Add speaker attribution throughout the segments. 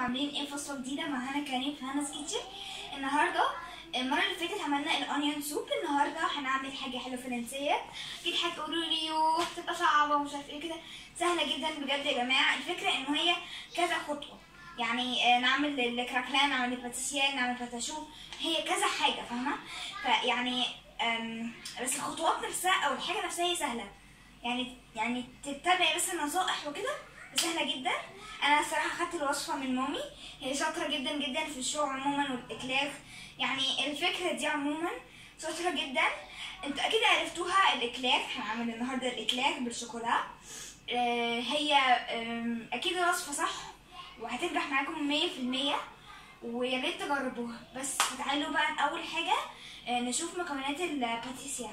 Speaker 1: عاملين ايه في وصفه جديده مع هنا كريم في هانا's كيتشن النهارده المره اللي فاتت عملنا الاونيون سوب النهارده هنعمل حاجه حلوه فرنسيه اكيد هتقولوا لي يوه تبقى صعبه ومش عارف ايه كده سهله جدا بجد يا جماعه الفكره ان هي كذا خطوه يعني آه، نعمل الكراكلان نعمل الباتيسير نعمل باتاشو هي كذا حاجه فاهمه فيعني آم، بس الخطوات نفسها او الحاجه نفسها هي سهله يعني يعني تتبعي بس النصائح وكده سهله جدا انا الصراحه خدت الوصفه من مامي هي شاطره جدا جدا في الشو عموما والاكلاف يعني الفكره دي عموما شاطره جدا انتوا اكيد عرفتوها الاكلاف هنعمل النهارده الاكلاف بالشوكولا آه، هي آم، اكيد الوصفه صح وهتنجح معاكم مية في المية ويا ريت تجربوها بس تعالوا بقى اول حاجه آه، نشوف مكونات الباتيسير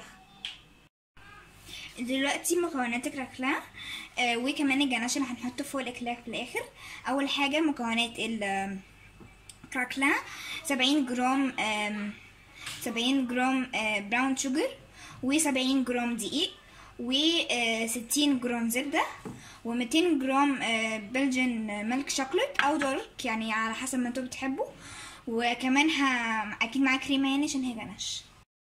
Speaker 1: دلوقتي مكونات الكراكلا آه وكمان الجناش اللي هنحطه فوق الاكلاك في الاخر اول حاجه مكونات الكراكلا 70 جرام آم، 70 جرام آه براون شوجر و70 جرام دقيق و60 جرام زبده و200 جرام آه بلجن ميلك شوكليت او دارك يعني على حسب ما انتوا بتحبوا وكمان ه... اكيد معاه كريمه يعني عشان هي جناش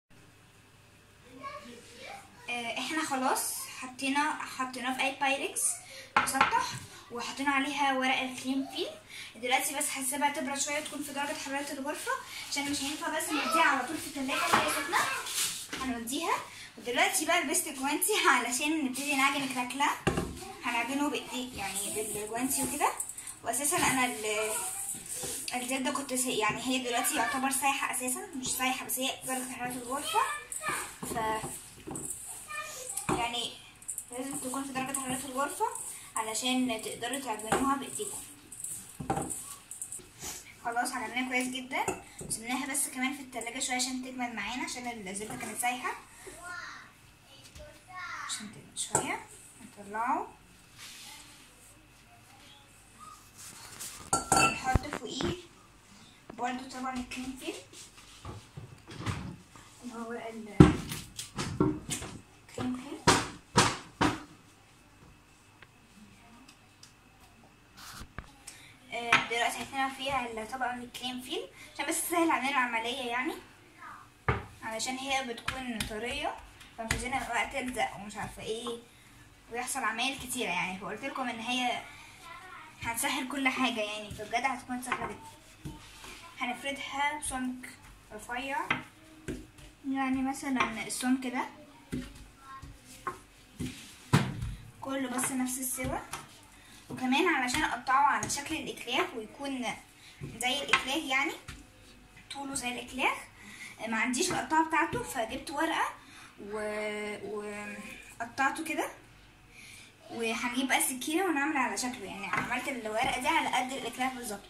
Speaker 1: آه، احنا خلاص حطينا حطيناه في اي بايركس مسطح وحطينا عليها ورق الكريم فيل دلوقتي بس هسيبها تبرد شويه تكون في درجه حراره الغرفه عشان مش هينفع بس نوديها على طول في التلاجة وهي سخنه هنوديها ودلوقتي بقى لبست جوانتي علشان نبتدي نعجن الكراكلا هنعجنه بايديك يعني بالجوانتي وكده واساسا انا ال- الزبده كنت سي... يعني هي دلوقتي يعتبر سايحه اساسا مش سايحه بس هي درجه حراره الغرفه ف يعني لازم تكون في درجة حرارة الغرفة علشان تقدروا تعجنوها بإيديكم خلاص عملناها كويس جدا سيبناها بس كمان في التلاجة شوية عشان تجمد معانا عشان الزبدة كانت سايحة عشان تجمد شوية نطلعه نحط فوقيه برضو طبعا الكريم فيل اللي هو ال كريم فيل آه، دلوقتي هنعمل فيها الطبقة من الكريم فيل عشان بس تسهل علينا العملية يعني علشان هي بتكون طرية فمش عايزينها بقى تلزق ومش عارفة ايه ويحصل عمايل كتيرة يعني فقلت لكم ان هي هتسهل كل حاجة يعني فبجد هتكون سهلة جدا هنفردها بسمك رفيع يعني مثلا السمك ده كله بس نفس السوا وكمان علشان اقطعه على شكل الاكلاف ويكون زي الاكلاف يعني طوله زي الاكلاف ما عنديش القطاعه بتاعته فجبت ورقه و... وقطعته كده وهنجيب بقى سكينه ونعمل على شكله يعني عملت الورقه دي على قد الاكلاف بالظبط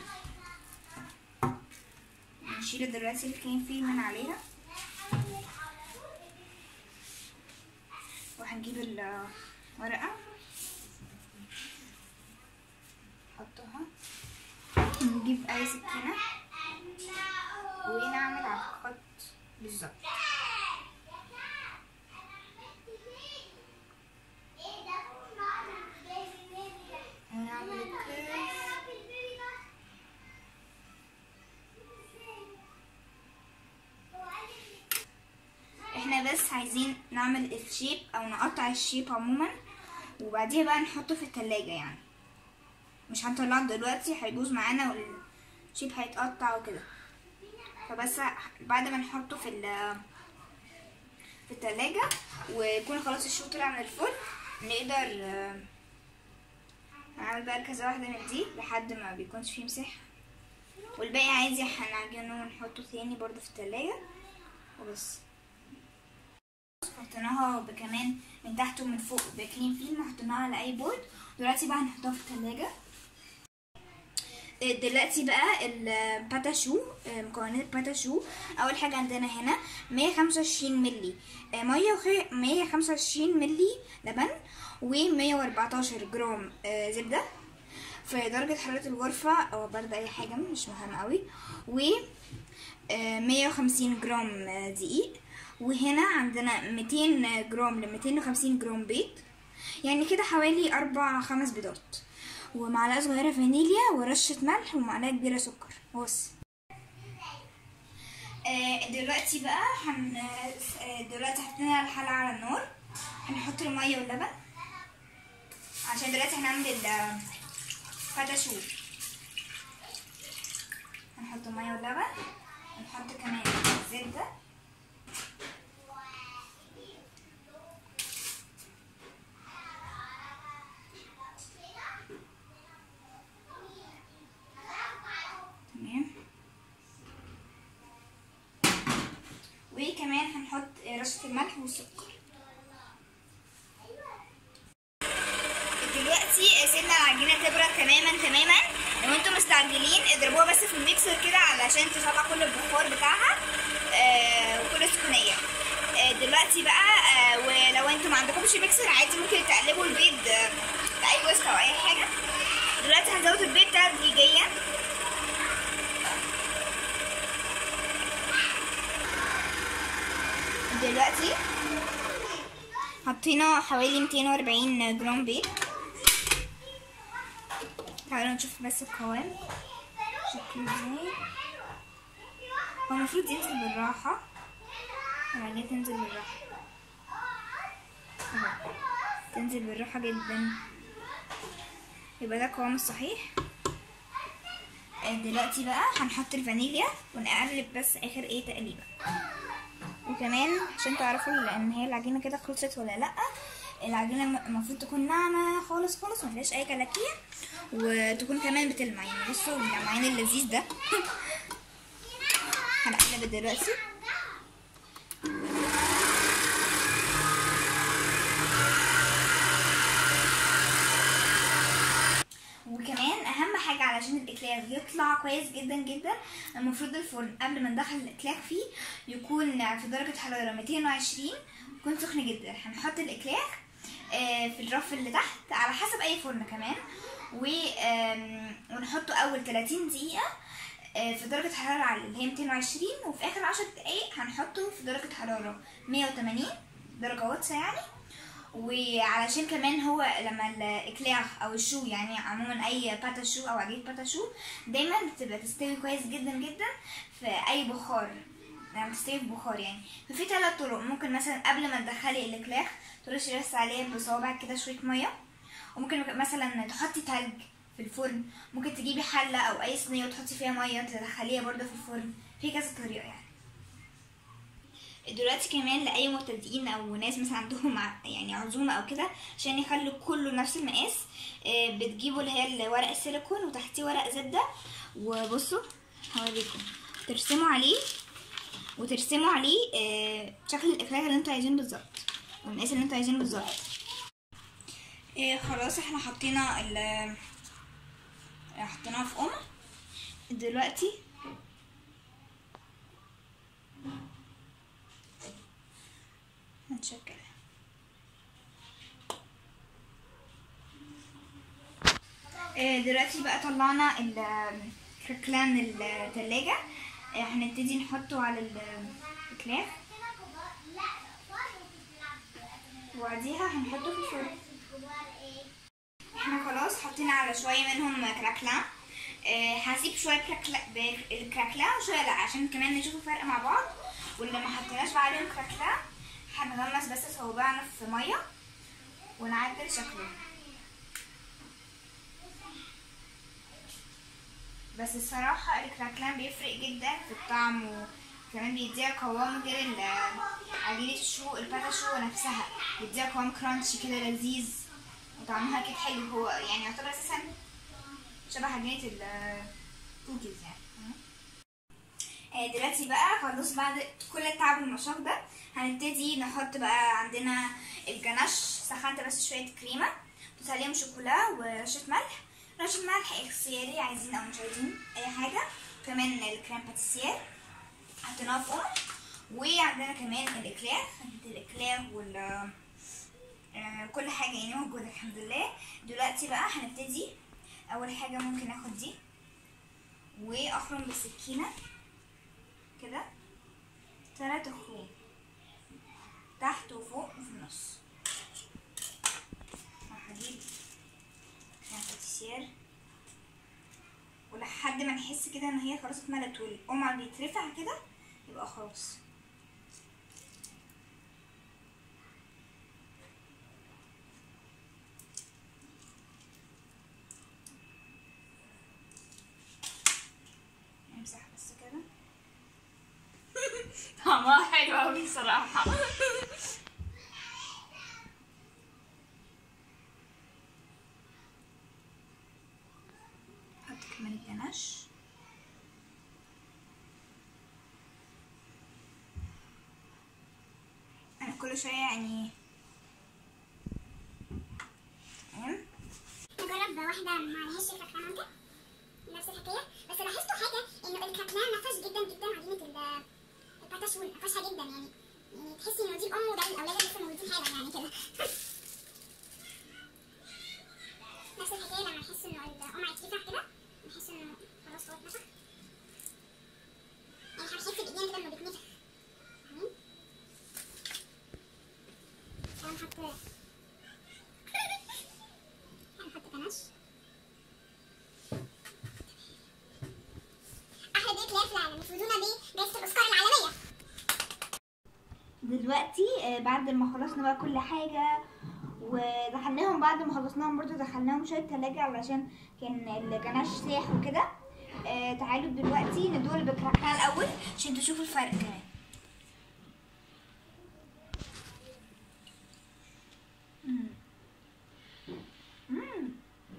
Speaker 1: نشيل دلوقتي الكريم فيل من عليها وهنجيب الورقه نحطها نجيب اي سكينة ونعمل على الخط بالظبط ونعمل الكيرف احنا بس عايزين نعمل الشيب او نقطع الشيب عموما وبعديها بقى نحطه في التلاجة يعني مش هنطلعه دلوقتي هيبوظ معانا والشيب هيتقطع وكده فبس بعد ما نحطه في ال في التلاجة ويكون خلاص الشو طلع من الفرن نقدر آه، نعمل بقى كذا واحدة من دي لحد ما بيكونش فيه مساحة والباقي عادي هنعجنه ونحطه تاني برضه في التلاجة وبس حطيناها كمان من تحت ومن فوق بكريم فيلم حطيناها على اي بورد دلوقتي بقى هنحطها في التلاجة دلوقتي بقى الباتاشو مكونات الباتاشو اول حاجه عندنا هنا 125 ملي آه، ميه وخي 125 ملي لبن و114 جرام آه، زبده في درجه حراره الغرفه او برد اي حاجه مش مهم قوي و آه، 150 جرام آه، دقيق وهنا عندنا 200 جرام ل 250 جرام بيض يعني كده حوالي أربع خمس بيضات ومعلقه صغيره فانيليا ورشه ملح ومعلقه كبيره سكر بص آه، دلوقتي بقى هن آه، دلوقتي حطينا الحلة على النار هنحط المية واللبن عشان دلوقتي هنعمل الفتشو هنحط المية واللبن ونحط كمان الزبدة تمام وكمان هنحط رشة الملح والسكر دلوقتي سيبنا العجينة تبرد تماما تماما لو انتم مستعجلين اضربوها بس في الميكسر كده علشان تطلع كل البخار بتاعها آه وكل السخونية آه دلوقتي بقى آه ولو انتم ما عندكمش ميكسر عادي ممكن تقلبوا البيض آه بأي وسط أو أي حاجة دلوقتي هنزود البيض تدريجيا دلوقتي حطينا حوالي 240 جرام بيض تعالوا نشوف بس القوام شكله ازاي هو المفروض ينزل بالراحة وبعدين تنزل بالراحة اهو تنزل بالراحة جدا يبقى ده القوام الصحيح دلوقتي بقى هنحط الفانيليا ونقلب بس اخر ايه تقليبه وكمان عشان تعرفوا ان هي العجينه كده خلصت ولا لا العجينه المفروض تكون ناعمه خالص خالص ما فيهاش اي كلاكيع وتكون كمان بتلمع يعني بصوا اللمعان اللذيذ ده هنقلب دلوقتي وكمان اهم حاجه علشان الاكلاغ يطلع كويس جدا جدا المفروض الفرن قبل ما ندخل الاكلاغ فيه يكون في درجه حراره 220 يكون سخن جدا هنحط الاكلاغ في الرف اللي تحت على حسب اي فرن كمان ونحطه اول 30 دقيقه في درجة حرارة عالية اللي هي 220 وفي آخر 10 دقايق هنحطه في درجة حرارة 180 درجة واتس يعني وعلشان كمان هو لما الاكلاغ او الشو يعني عموما اي باتا شو او عجينه باتا شو دايما بتبقى تستوي كويس جدا جدا في اي بخار لما تستوي في بخار يعني ففي ثلاث طرق ممكن مثلا قبل ما تدخلي الاكلاغ ترشي بس عليه بصوابعك كده شويه ميه وممكن مثلا تحطي تلج في الفرن ممكن تجيبي حله او اي صينيه وتحطي فيها ميه تدخليها برده في الفرن في كذا طريقه يعني دلوقتي كمان لاي مبتدئين او ناس مثلا عندهم يعني عزومه او كده عشان يخلوا كله نفس المقاس بتجيبوا اللي هي ورق السيليكون وتحتيه ورق زبده وبصوا هوريكم ترسموا عليه وترسموا عليه شكل الاكلاغ اللي انتوا عايزينه بالظبط والمقاس اللي انتوا عايزينه بالظبط خلاص احنا حطينا ال حطيناها في ام دلوقتي هنشكلها دلوقتي بقى طلعنا الكركلان من التلاجة هنبتدي نحطه على الكلاف وبعديها هنحطه في الفرن احنا خلاص حطينا على شوية منهم كراكلان هسيب شوية بالكراكلان وشوية لا عشان كمان نشوف الفرق مع بعض واللي ما حطيناش بقى عليهم كراكلان هنغمس بس صوابعنا في ميه ونعدل شكله بس الصراحة الكراكلان بيفرق جدا في الطعم وكمان بيديها قوام غير عجينة الشو الباتا شو نفسها بيديها قوام كرانشي كده لذيذ وطعمها كده حلو هو يعني يعتبر اساسا شبه عجينة الكوكيز يعني دلوقتي بقى خلاص بعد كل التعب والمشاق ده هنبتدي نحط بقى عندنا الجناش سخنت بس شويه كريمه حطيت عليهم شوكولا ورشه ملح رشه ملح اختياري عايزين او مش عايزين اي حاجه كمان الكريم باتيسير حطيناها في ام وعندنا كمان الاكلاغ الاكلاغ وال آه كل حاجه يعني موجوده الحمد لله دلوقتي بقى هنبتدي اول حاجه ممكن اخد دي واخرم بالسكينه كده تلات خروم تحت وفوق وفي النص هجيب كريم باتيسير نحس كده ان هي خلاص اتملت والقمع بيترفع كده يبقى خلاص امسح بس كده طعمها حلو قوي بصراحة حط كمان الجناش انا كل شوية يعني تمام
Speaker 2: نجرب واحدة معلهاش الكركلان ممكن نفس الحكاية بس لاحظتوا حاجة إنه الكركلان نفش جدا جدا عجينة ال- الباتاشول نفشها جدا يعني يعني تحسي إنه دي الأم وده الأولاد لسه مولودين حالا يعني كده نفس الحكاية لما نحس إنه القمع يترفع كده نحس إنه خلاص هو اتنفخ يعني هنحس بإيدينا كده إنه بيتنفخ فاهمين؟ هنحط هنحط كنش احلى بيت ليا في العالم يفوزونا بيه جائزة الاوسكار العالمية
Speaker 1: دلوقتي آه، بعد ما خلصنا بقى كل حاجة ودخلناهم بعد ما خلصناهم برضو دخلناهم شوية تلاجة علشان كان الجناش ساح وكده آه تعالوا دلوقتي ندور البكركان الأول عشان تشوفوا الفرق كمان مم. مم.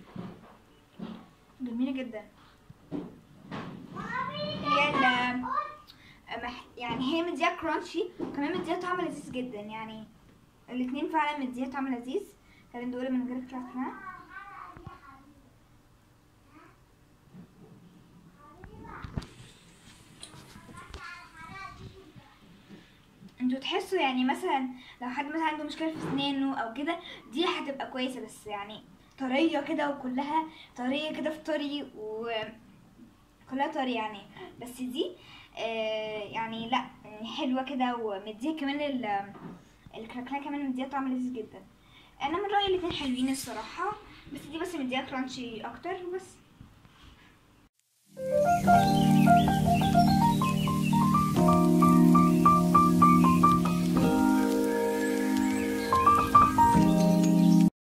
Speaker 1: جميلة جدا هي ال مح- يعني هي مديها كرانشي وكمان مديها طعم لذيذ جدا يعني الاتنين فعلا مديها طعم لذيذ خلينا ندور من غير كركنا انتوا تحسوا يعني مثلا لو حد مثلا عنده مشكله في اسنانه او كده دي هتبقى كويسه بس يعني طريه كده وكلها طريه كده في طري و كلها طري يعني بس دي آه يعني لا يعني حلوه كده ومديها كمان ال الكراكلا كمان مديها طعم لذيذ جدا انا من رايي الاتنين حلوين الصراحه بس دي بس مديها كرانشي اكتر بس